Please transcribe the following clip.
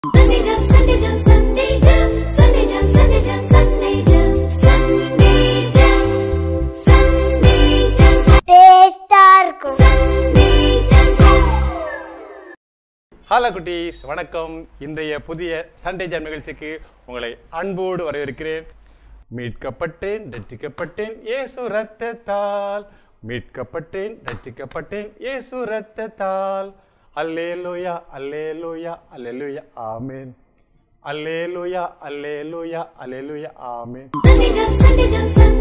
Sunday jump, Sunday jump, Sunday jump, Sunday jump, Sunday jump, Sunday jump, Sunday jump, Sunday jump, டேஸ்டா இருக்கும் Sunday jump. Hello குட்டீஸ் வணக்கம் இன்றைய புதிய Sunday jam நிகழ்ச்சிக்கு உங்களை அன்போடு வரவேற்கிறேன் மீட்கப்பட்டேன் ரட்சிக்கப்பட்டேன் இயேசு ரத்தத்தால் மீட்கப்பட்டேன் ரட்சிக்கப்பட்டேன் இயேசு ரத்தத்தால் அல்லேலூயா அல்லேலூயா அல்லேலூயா ஆமென் அல்லேலூயா அல்லேலூயா அல்லேலூயா ஆமென் Sunday jump, Sunday jump, Sunday